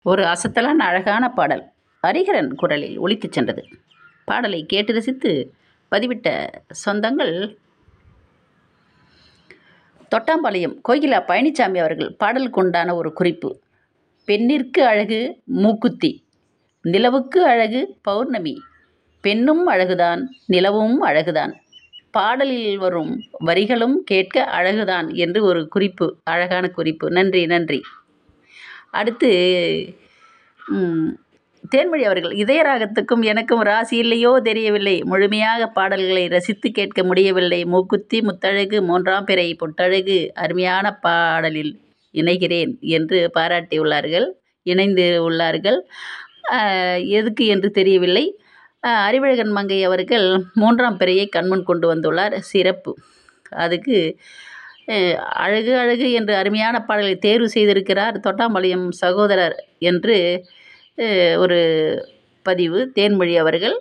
ஒரு அசத்தலான அழகான பாடல் ஹரிஹரன் குரலில் ஒலித்துச் சென்றது பாடலை கேட்டு ரசித்து பதிவிட்ட சொந்தங்கள் தொட்டாம்பாளையம் கோகிலா பழனிசாமி அவர்கள் பாடலுக்கு உண்டான ஒரு குறிப்பு பெண்ணிற்கு அழகு மூக்குத்தி நிலவுக்கு அழகு பௌர்ணமி பெண்ணும் அழகுதான் நிலவும் அழகுதான் பாடலில் வரும் வரிகளும் கேட்க அழகுதான் என்று ஒரு குறிப்பு அழகான குறிப்பு நன்றி நன்றி அடுத்து ம், தேன்மொழி அவர்கள் இதயராகத்துக்கும் எனக்கும் ராசி இல்லையோ தெரியவில்லை முழுமையாக பாடல்களை ரசித்து கேட்க முடியவில்லை மூக்குத்தி முத்தழகு மூன்றாம் பிறை பொட்டழகு அருமையான பாடலில் இணைகிறேன் என்று பாராட்டியுள்ளார்கள் இணைந்து உள்ளார்கள் ஆஹ், எதுக்கு என்று தெரியவில்லை ஆஹ், அறிவழகன் மங்கை அவர்கள் மூன்றாம் பிறையை கண்முன் கொண்டு வந்துள்ளார் சிறப்பு அதுக்கு அஹ், அழகு அழகு என்று அருமையான பாடலை தேர்வு செய்திருக்கிறார் தொட்டாம்பாளையம் சகோதரர் என்று அஹ், ஒரு பதிவு தேன்மொழி அவர்கள்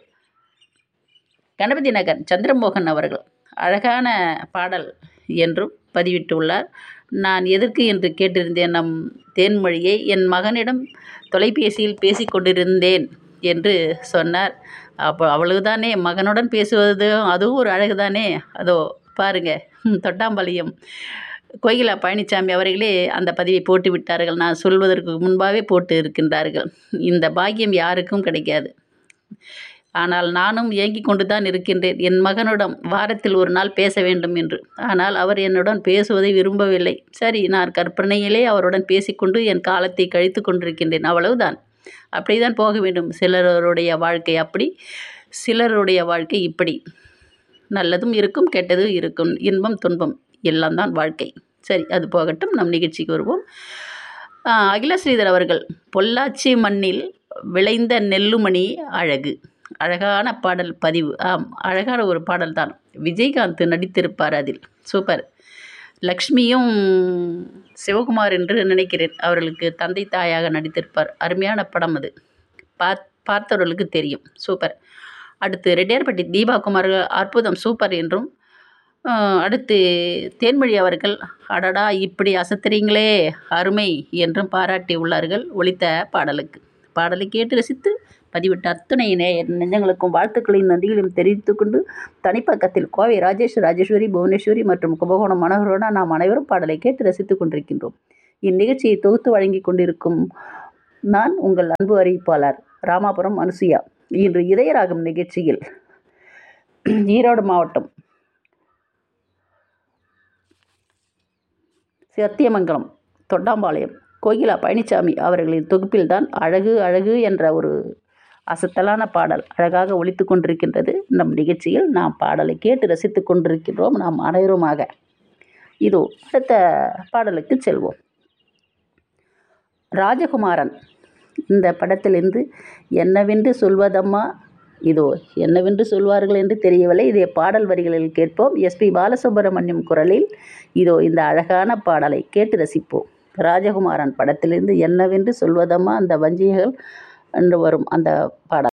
கணபதி நகர் சந்திரமோகன் அவர்கள் அழகான பாடல் என்றும் பதிவிட்டுள்ளார் நான் எதற்கு என்று கேட்டிருந்தேன் நம் தேன்மொழியை என் மகனிடம் தொலைபேசியில் பேசிக் கொண்டிருந்தேன் என்று சொன்னார் அப்போ அவ்வளவுதானே மகனுடன் பேசுவது அதுவும் ஒரு அழகுதானே அதோ பாருங்க ம், தொட்டாம்பாளையம் கோகிலா பழனிசாமி அவர்களே அந்த பதிவை போட்டு விட்டார்கள் நான் சொல்வதற்கு முன்பாகவே போட்டு இருக்கின்றார்கள் இந்த பாக்கியம் யாருக்கும் கிடைக்காது ஆனால் நானும் ஏங்கிக் கொண்டு தான் இருக்கின்றேன் என் மகனிடம் வாரத்தில் ஒரு நாள் பேச வேண்டும் என்று ஆனால் அவர் என்னுடன் பேசுவதை விரும்பவில்லை சரி நான் கற்பனையிலே அவருடன் பேசிக்கொண்டு என் காலத்தை கழித்து கொண்டிருக்கின்றேன் அவ்வளவுதான் அப்படிதான் போக வேண்டும் சிலருடைய வாழ்க்கை அப்படி சிலருடைய வாழ்க்கை இப்படி நல்லதும் இருக்கும் கெட்டதும் இருக்கும் இன்பம் துன்பம் எல்லாம் தான் வாழ்க்கை சரி அது போகட்டும் நம் நிகழ்ச்சிக்கு வருவோம் ஆஹ், அகில ஸ்ரீதர் அவர்கள் பொள்ளாச்சி மண்ணில் விளைந்த நெல்லுமணி அழகு அழகான பாடல் பதிவு ஆம் அழகான ஒரு பாடல் தான் விஜயகாந்த் நடித்திருப்பார் அதில் சூப்பர் லக்ஷ்மியும் சிவகுமார் என்று நினைக்கிறேன் அவர்களுக்கு தந்தை தாயாக நடித்திருப்பார் அருமையான படம் அது பாத் பார்த்தவர்களுக்கு தெரியும் சூப்பர் அடுத்து ரெட்டியார்பட்டி தீபா குமார் அற்புதம் சூப்பர் என்றும் ஆஹ், அடுத்து தேன்மொழி அவர்கள் அடடா இப்படி அசத்துறீங்களே அருமை என்றும் பாராட்டி உள்ளார்கள் ஒலித்த பாடலுக்கு பாடலை கேட்டு ரசித்து பதிவிட்ட அத்தனை நேயர் நெஞ்சங்களுக்கும் வாழ்த்துக்களையும் நன்றிகளையும் தெரிவித்துக் கொண்டு தனிப்பக்கத்தில் கோவை ராஜேஷ் ராஜேஸ்வரி புவனேஸ்வரி மற்றும் கும்பகோணம் மனோகரோட நாம் அனைவரும் பாடலை கேட்டு ரசித்துக் கொண்டிருக்கின்றோம் இந்நிகழ்ச்சியை தொகுத்து வழங்கி கொண்டிருக்கும் நான் உங்கள் அன்பு அறிவிப்பாளர் ராமாபுரம் அனுசுயா இன்று இதயராகம் நிகழ்ச்சியில் ஈரோடு மாவட்டம் சத்தியமங்கலம் தொட்டாம்பாளையம் கோகிலா பழனிசாமி அவர்களின் தொகுப்பில்தான் அழகு அழகு என்ற ஒரு அசத்தலான பாடல் அழகாக ஒலித்து கொண்டிருக்கின்றது நம் நிகழ்ச்சியில் நாம் பாடலை கேட்டு ரசித்துக் கொண்டிருக்கின்றோம் நாம் அனைவருமாக இதோ அடுத்த பாடலுக்கு செல்வோம் ராஜகுமாரன் இந்த படத்திலிருந்து என்னவென்று சொல்வதம்மா இதோ என்னவென்று சொல்வார்கள் என்று தெரியவில்லை இதை பாடல் வரிகளில் கேட்போம் எஸ்பி பாலசுப்ரமணியம் குரலில் இதோ இந்த அழகான பாடலை கேட்டு ரசிப்போம் ராஜகுமாரன் படத்திலிருந்து என்னவென்று சொல்வதம்மா அந்த வஞ்சிகள் என்று வரும் அந்த பாடல்